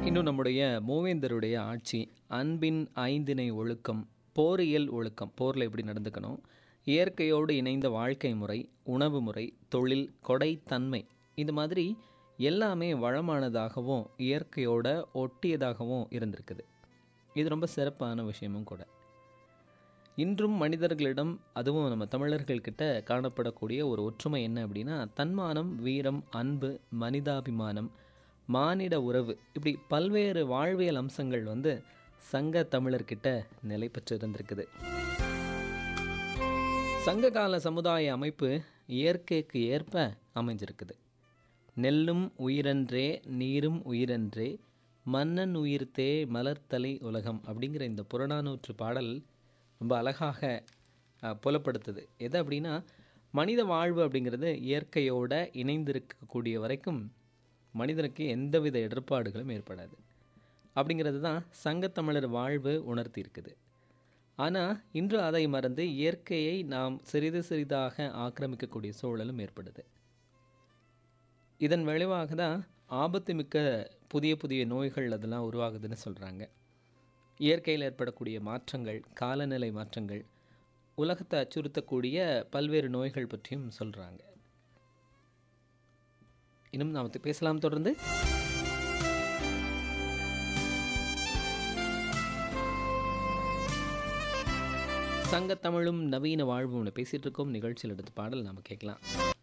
இன்னும் நம்முடைய மூவேந்தருடைய ஆட்சி அன்பின் ஐந்திணை ஒழுக்கம் போரியல் ஒழுக்கம் போரில் எப்படி நடந்துக்கணும் இயற்கையோடு இணைந்த வாழ்க்கை முறை உணவு முறை தொழில் கொடைத்தன்மை இந்த மாதிரி எல்லாமே வளமானதாகவும் இயற்கையோட ஒட்டியதாகவும் இருந்திருக்குது இது ரொம்ப சிறப்பான விஷயமும் கூட இன்றும் மனிதர்களிடம் அதுவும் நம்ம தமிழர்கள்கிட்ட காணப்படக்கூடிய ஒரு ஒற்றுமை என்ன அப்படின்னா தன்மானம் வீரம் அன்பு மனிதாபிமானம் மானிட உறவு இப்படி பல்வேறு வாழ்வியல் அம்சங்கள் வந்து சங்க தமிழர்கிட்ட நிலை பெற்று இருந்திருக்குது சங்ககால சமுதாய அமைப்பு இயற்கைக்கு ஏற்ப அமைஞ்சிருக்குது நெல்லும் உயிரன்றே நீரும் உயிரன்றே மன்னன் உயிர்த்தே மலர்த்தலை உலகம் அப்படிங்கிற இந்த புறநானூற்று பாடல் ரொம்ப அழகாக அஹ், புலப்படுத்துது எது அப்படின்னா மனித வாழ்வு அப்படிங்கிறது இயற்கையோட இணைந்திருக்கக்கூடிய வரைக்கும் மனிதனுக்கு எந்தவித இடர்பாடுகளும் ஏற்படாது அப்படிங்கிறது தான் சங்கத்தமிழர் வாழ்வு உணர்த்தி இருக்குது ஆனால் இன்று அதை மறந்து இயற்கையை நாம் சிறிது சிறிதாக ஆக்கிரமிக்கக்கூடிய சூழலும் ஏற்படுது இதன் விளைவாக தான் ஆபத்து மிக்க புதிய புதிய நோய்கள் அதெல்லாம் உருவாகுதுன்னு சொல்கிறாங்க இயற்கையில் ஏற்படக்கூடிய மாற்றங்கள் காலநிலை மாற்றங்கள் உலகத்தை அச்சுறுத்தக்கூடிய பல்வேறு நோய்கள் பற்றியும் சொல்கிறாங்க இன்னும் நாம் பேசலாம் தொடர்ந்து சங்கத்தமிழும் நவீன வாழ்வும் பேசிகிட்டு இருக்கோம் நிகழ்ச்சியில் எடுத்து பாடல் நாம் கேட்கலாம்